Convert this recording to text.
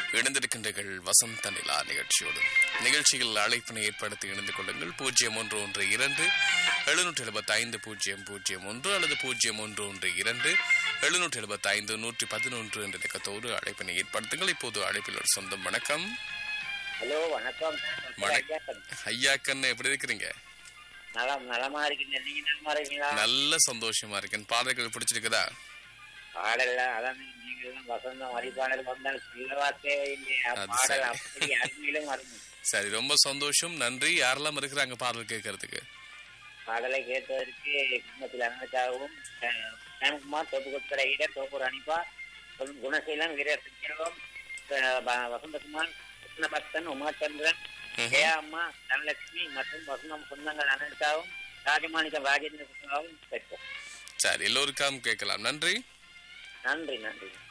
இணைந்திருக்கின்றீர்கள் வசந்த நிலா நிகழ்ச்சியோடு நிகழ்ச்சியில் அழைப்பினை ஏற்படுத்தி இணைந்து கொள்ளுங்கள் பூஜ்ஜியம் ஒன்று ஒன்று இரண்டு எழுநூற்றி எழுபத்தி ஐந்து பூஜ்ஜியம் பூஜ்ஜியம் ஒன்று அல்லது பூஜ்ஜியம் ஒன்று ஒன்று இரண்டு எழுநூற்றி எழுபத்தி ஐந்து நூற்றி பதினொன்று என்ற இலக்கத்தோடு அழைப்பினை ஏற்படுத்துங்கள் இப்போது அழைப்பில் ஒரு சொந்தம் வணக்கம் ஹலோ வணக்கம் வணக்கம். ஐயாக்கன். ஐயாக்கண்ணு எப்படி இருக்கிறீங்க நலம் நலமா இருக்கீங்க நீங்க நலமா இருக்கீங்களா நல்ல சந்தோஷமா இருக்கேன் பாடல்கள் பிடிச்சிருக்குதா பாடல்ல அதான் நீங்க எல்லாம் வசந்தம் வரிபாடல் வந்தால் சொல்லவா தேவையில்லையா அது பாடல் சரி. அப்படி அருமையிலும் அருமை சரி ரொம்ப சந்தோஷம் நன்றி யாரெல்லாம் இருக்கிறாங்க பாடல் கேட்கறதுக்கு பாடலை கேட்பதற்கு குடும்பத்தில் அனைவருக்காகவும் அஹ், பிரேம்குமார் தோப்பு கொத்தரையிட தோப்பூர் அனிப்பா குண- குணசீலன் வீரர் செல்வம் அஹ், வ- வசந்தகுமார் கிருஷ்ணபக்தன் உமாச்சந்திரன் ம்ஹும். ஜெயா அம்மா தனலட்சுமி மற்றும் வசந்தம் சொந்தங்கள் அனைவருக்காகவும் ராஜமாணிக்கம் ராஜேந்திர கிருஷ்ணாவும் கேட்போம் சரி எல்லோருக்காகவும் கேட்கலாம் நன்றி நன்றி நன்றி